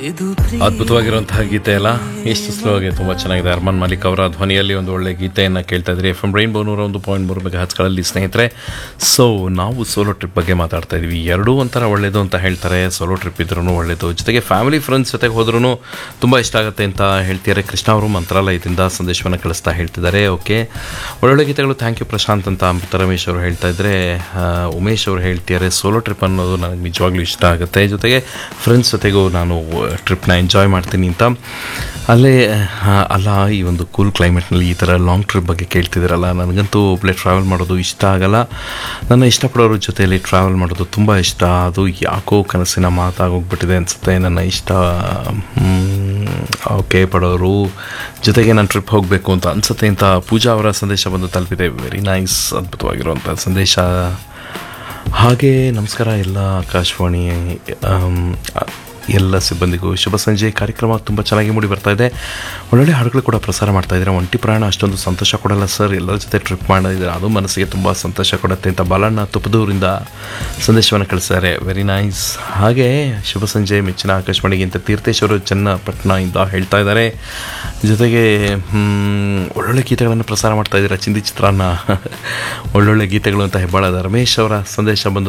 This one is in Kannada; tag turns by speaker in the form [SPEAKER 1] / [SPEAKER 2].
[SPEAKER 1] ಅದ್ಭುತವಾಗಿರುವಂತಹ ಗೀತೆ ಅಲ್ಲ ಎಷ್ಟು ಸ್ಲೋ ಆಗಿ ತುಂಬ ಚೆನ್ನಾಗಿದೆ ಅರ್ಮಾನ್ ಮಾಲಿಕ್ ಅವರ ಧ್ವನಿಯಲ್ಲಿ ಒಂದು ಒಳ್ಳೆ ಗೀತೆಯನ್ನು ಕೇಳ್ತಾ ಇದ್ರಿ ಎಫ್ ಎಂ ರೈನ್ಬೋ ನೂರ ಒಂದು ಪಾಯಿಂಟ್ ಮೂರು ಮೆಗಾ ಹಚ್ಗಳಲ್ಲಿ ಸ್ನೇಹಿತರೆ ಸೊ ನಾವು ಸೋಲೋ ಟ್ರಿಪ್ ಬಗ್ಗೆ ಮಾತಾಡ್ತಾ ಇದ್ವಿ ಎರಡೂ ಒಂಥರ ಒಳ್ಳೇದು ಅಂತ ಹೇಳ್ತಾರೆ ಸೋಲೋ ಟ್ರಿಪ್ ಇದ್ರೂ ಒಳ್ಳೇದು ಜೊತೆಗೆ ಫ್ಯಾಮಿಲಿ ಫ್ರೆಂಡ್ಸ್ ಜೊತೆಗೆ ಹೋದ್ರೂ ತುಂಬ ಇಷ್ಟ ಆಗುತ್ತೆ ಅಂತ ಹೇಳ್ತಿದ್ದಾರೆ ಕೃಷ್ಣ ಅವರು ಮಂತ್ರಾಲಯದಿಂದ ಸಂದೇಶವನ್ನು ಕಳಿಸ್ತಾ ಹೇಳ್ತಿದ್ದಾರೆ ಓಕೆ ಒಳ್ಳೊಳ್ಳೆ ಗೀತೆಗಳು ಥ್ಯಾಂಕ್ ಯು ಪ್ರಶಾಂತ್ ಅಂತ ಅಮೃತ ರಮೇಶ್ ಅವರು ಹೇಳ್ತಾ ಇದ್ರೆ ಆ, ಉಮೇಶ್ ಅವರು ಹೇಳ್ತಿದ್ದಾರೆ ಸೋಲೋ ಟ್ರಿಪ್ ಅನ್ನೋದು ನನಗೆ ನಿಜವಾಗ್ಲೂ ಇಷ್ಟ ಆಗುತ್ತೆ ಜೊತೆಗೆ ಫ್ರೆಂಡ್ಸ್ ಜೊತೆಗೂ ನಾನು ಟ್ರಿಪ್ನ ಎಂಜಾಯ್ ಮಾಡ್ತೀನಿ ಅಂತ ಅಲ್ಲೇ ಆ, ಅಲ್ಲ ಈ ಒಂದು ಕೂಲ್ ಕ್ಲೈಮೇಟ್ನಲ್ಲಿ ಈ ಥರ ಲಾಂಗ್ ಟ್ರಿಪ್ ಬಗ್ಗೆ ಕೇಳ್ತಿದ್ದೀರಲ್ಲ ನನಗಂತೂ ಒಬ್ಬಳೆ ಟ್ರಾವೆಲ್ ಮಾಡೋದು ಇಷ್ಟ ಆಗಲ್ಲ ನನ್ನ ಇಷ್ಟಪಡೋರ ಜೊತೆಯಲ್ಲಿ ಟ್ರಾವೆಲ್ ಮಾಡೋದು ತುಂಬ ಇಷ್ಟ ಅದು ಯಾಕೋ ಕನಸಿನ ಮಾತಾಗೋಗ್ಬಿಟ್ಟಿದೆ ಅನಿಸುತ್ತೆ ನನ್ನ ಇಷ್ಟ ಓಕೆ ಪಡೋರು ಜೊತೆಗೆ ನಾನು ಟ್ರಿಪ್ ಹೋಗಬೇಕು ಅಂತ ಅನಿಸುತ್ತೆ ಅಂತ ಪೂಜಾ ಅವರ ಸಂದೇಶ ಬಂದು ತಲುಪಿದೆ ವೆರಿ ನೈಸ್ ಅದ್ಭುತವಾಗಿರುವಂಥ ಸಂದೇಶ ಹಾಗೆ ನಮಸ್ಕಾರ ಎಲ್ಲ ಆಕಾಶವಾಣಿ ಆಮ್, ಎಲ್ಲ ಸಿಬ್ಬಂದಿಗೂ ಶುಭ ಸಂಜೆ ಕಾರ್ಯಕ್ರಮ ತುಂಬ ಚೆನ್ನಾಗಿ ಮೂಡಿ ಬರ್ತಾ ಇದೆ ಒಳ್ಳೊಳ್ಳೆ ಹಾಡುಗಳು ಕೂಡ ಪ್ರಸಾರ ಮಾಡ್ತಾ ಇದ್ದಾರೆ ಒಂಟಿ ಪ್ರಯಾಣ ಅಷ್ಟೊಂದು ಸಂತೋಷ ಕೊಡಲ್ಲ ಸರ್ ಎಲ್ಲರ ಜೊತೆ ಟ್ರಿಪ್ ಮಾಡಿದ್ರೆ ಅದು ಮನಸ್ಸಿಗೆ ತುಂಬ ಸಂತೋಷ ಕೊಡುತ್ತೆ ಅಂತ ಬಾಲಣ್ಣ ತುಪ್ಪದೂರಿಂದ ಸಂದೇಶವನ್ನು ಕಳಿಸ್ತಾರೆ ವೆರಿ ನೈಸ್ ಹಾಗೆ ಶುಭ ಸಂಜೆ ಮೆಚ್ಚಿನ ಆಕಾಶವಾಣಿಗಿಂತ ತೀರ್ಥೇಶ್ವರು ಚನ್ನಪಟ್ಟಣದಿಂದ ಹೇಳ್ತಾ ಇದ್ದಾರೆ ಜೊತೆಗೆ ಹ್ಮ್, ಒಳ್ಳೊಳ್ಳೆ ಗೀತೆಗಳನ್ನು ಪ್ರಸಾರ ಮಾಡ್ತಾ ಇದ್ದೀರಾ ಚಿಂದಿ ಚಿತ್ರಾನ್ನ ಒಳ್ಳೊಳ್ಳೆ ಗೀತೆಗಳು ಅಂತ ಹೆಬ್ಬಾಳದ ರಮೇಶ್ ಅವರ ಸಂದೇಶ ಬಂದು